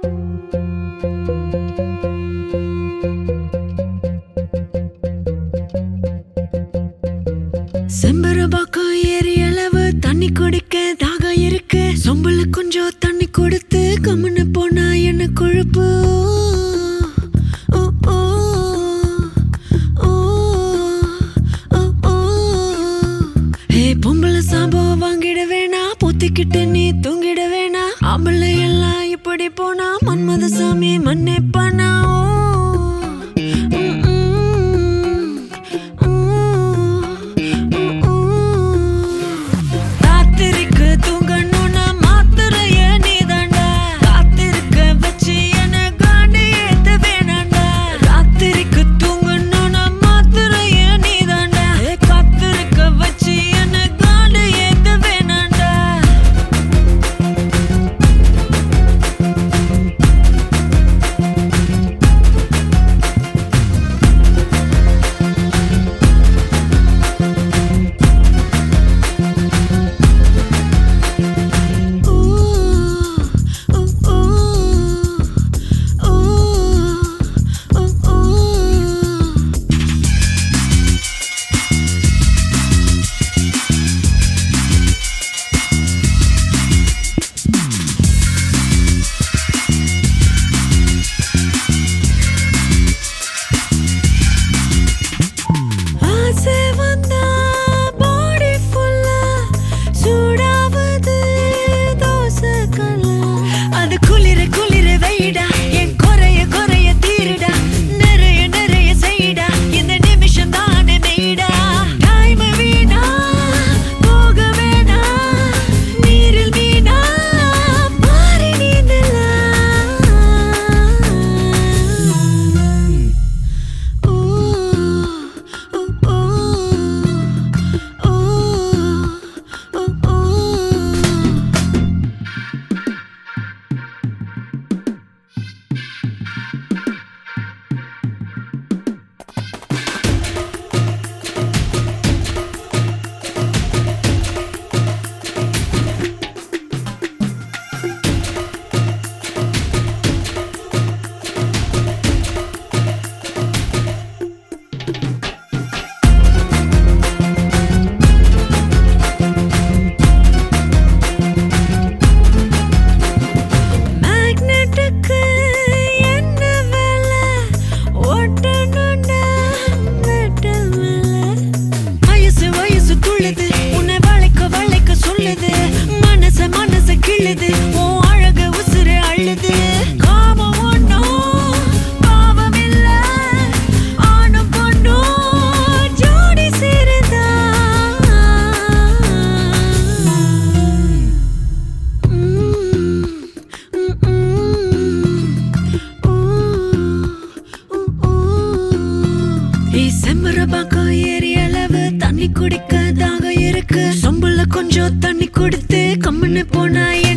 செம்பரபாக்கம் ஏறி அளவு தண்ணி குடிக்க தாகம் இருக்கு சொம்புல கொஞ்சம் தண்ணி கொடுத்து கம்முன்னு போனா என்ன கொழுப்பு ஓ, ஓ, ஓ, ஓ, ஓ. ஹே, பொம்பளை சாபம் வாங்கிட வேணா பொத்திக்கிட்டு நீ தூங்கிட வேணா ஆம்பளை எல்லாம் இப்படி போனா மன்மத சாமி மன்னிப்பானா ஓ ம், ம், ம், ம். ராத்திரிக்கு தூங்கணும்னா மாத்திரைய நீதாண்டா. காத்திருக்க வச்சு என்னை காண்டி ஏத்த வேணாண்டா. ராத்திரிக்கு தூங்கணும்னா மாத்திரைய நீதாண்டா. ஏ, காத்திருக்க வச்சு என்னை காண்டி ஏத்த வேணாண்டா. ஆசை வந்தா body full ஆ சூடாவது தோசைக்கல்லா. அது குளிர குளிர வைடா என் குறைய குறைய தீருடா நிறைய நிறைய செய்டா இந்த நிமிஷம் தானே மெய்டா டைம் வீணா போக வேணா நீரில் மீனா மாறி நீந்தலாம் ஓ ஓ ஓ ஓ ஓ மேக்னெட்டுக்கு என்ன வேலை ஓட்டணும்னா மெட்டல் மேல வயசு வயசு துள்ளுது உன்னை வளைக்க வளைக்க சொல்லுது மனச மனச கிள்ளுது உன் அழகு உசுறு அள்ளுது காமம் ஒண்ணும் பாவம் இல்ல ஆணும் பொண்ணும் ஜோடி சேருதா செம்பரபாக்கம் ஏறி அளவு தண்ணி குடிக்க தாகம் இருக்கு சொம்புல கொஞ்சம் தண்ணி கொடுத்து கம்முன்னு போனா